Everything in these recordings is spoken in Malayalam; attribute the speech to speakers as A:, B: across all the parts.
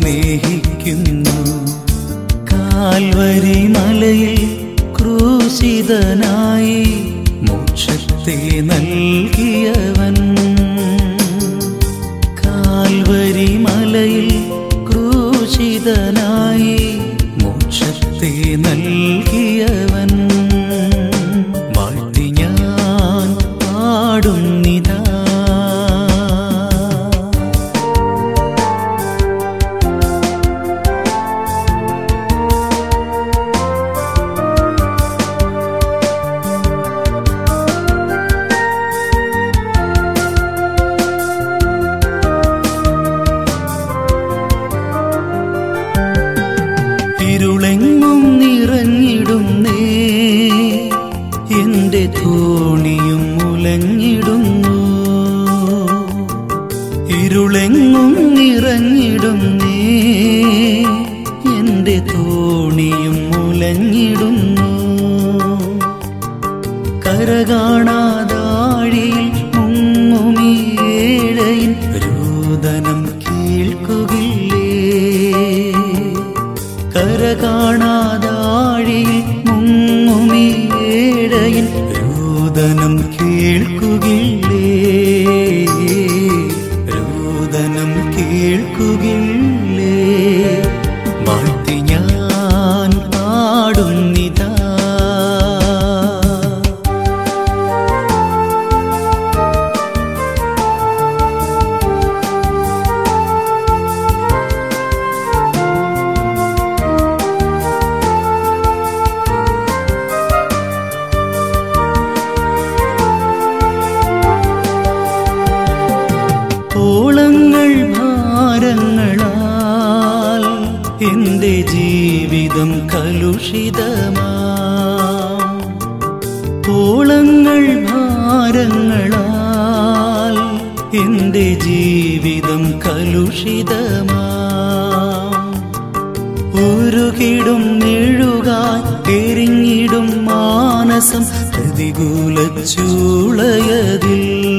A: സ്നേഹിക്കുന്നു കാൽവരി മലയിൽ ക്രൂശിതനായി മോക്ഷത്തെ നൽകിയവൻ കാൽവരി മലയിൽ ക്രൂശിതനായി മോക്ഷത്തെ നൽകിയവൻ വാഴ്ത്തി ഞാൻ പാടുന്നിതാ ഇരുളെങ്ങും നിറഞ്ഞിടുന്നേ എന്റെ തോണിയും മുലഞ്ഞിടുന്നു ഇരുളെങ്ങും നിറഞ്ഞിടുന്നേ എന്റെ തോണിയും മുലഞ്ഞിടുന്നു കരകാണാതാഴിയിൽ മുങ്ങുമിയേഴയിൻ രോദനം കേൾക്കുകില്ലേ കരകാണാതാഴിയിൽ മുങ്ങുമിയേഴയിൻ രോദനം കേൾക്കുകില്ലേ രോദനം കേൾക്കുകില്ലേ വാഴ്ത്തി ഞാൻ പാടുന്നിതാ ഓളങ്ങൾ ഭാരങ്ങളാൽ എന്റെ ജീവിതം കലുഷിതമാ ഓളങ്ങൾ ഭാരങ്ങളാൽ എന്റെ ജീവിതം കലുഷിതമാ ഉരുകിടും മെഴുകായി എരിഞ്ഞിടും മാനസം പ്രതികൂല ചൂളയതിൽ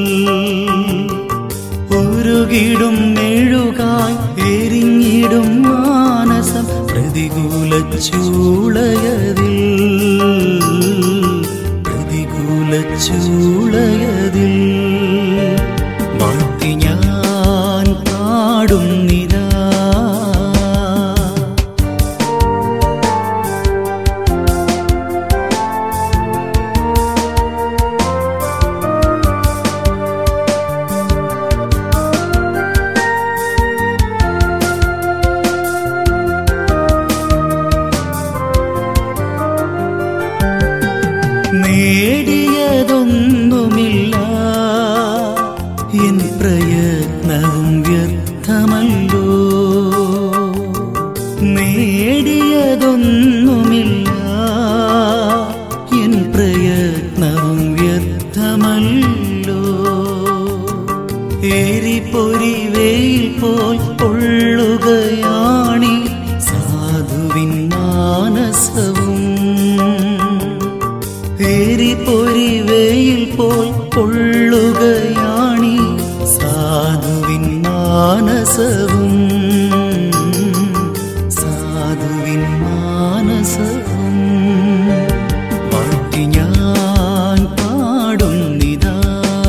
A: ഉരുകിടും മെഴുകായി എരിഞ്ഞിടും മാനസം പ്രതികൂല ചൂളയതിൽ പ്രതികൂല ചൂളയതിൽ മാറ്റി ഞാൻ പാടുന്നിതാ നേടിയതൊന്നുമില്ല എൻ പ്രയത്നവും വ്യർത്ഥമല്ലോ നേടിയതൊന്നുമില്ല എൻ പ്രയത്നവും വ്യർത്ഥമല്ലോ എരിപൊരി വെയിൽ പോൽ പൊള്ളുകയാണി സാധുവിൻ മാനസവും എരിപൊരി വെയിൽ പോൽ പൊള്ളുകയാണി സാധുവിൻ മാനസവും സാധുവിൻ മാനസവും വാഴ്ത്തി ഞാൻ പാടുന്നിതാ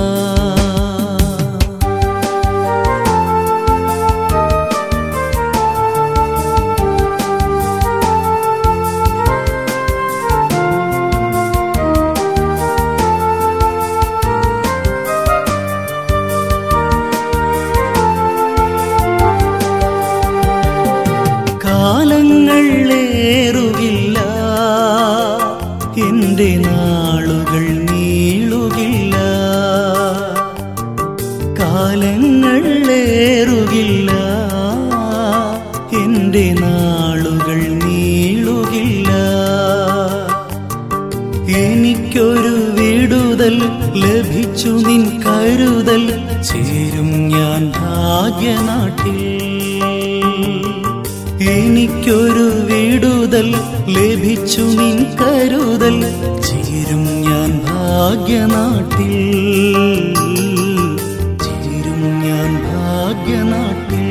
A: കാലങ്ങളേറുകില്ല എന്റെ നാളുകൾ നീളുകില്ല കാലങ്ങളേറുകില്ല എന്റെ നാളുകൾ നീളുകില്ല എനിക്കൊരു വിടുതൽ ലഭിച്ചു നിൻ കരുതൽ ചേരും ഞാൻ ഭാഗ്യനാട്ടിൽ എനിക്കൊരു വിടുതൽ ലഭിച്ചു നിൻ കരുതൽ ചേരും ഞാൻ ഭാഗ്യനാട്ടിൽ ചേരും ഞാൻ ഭാഗ്യനാട്ടിൽ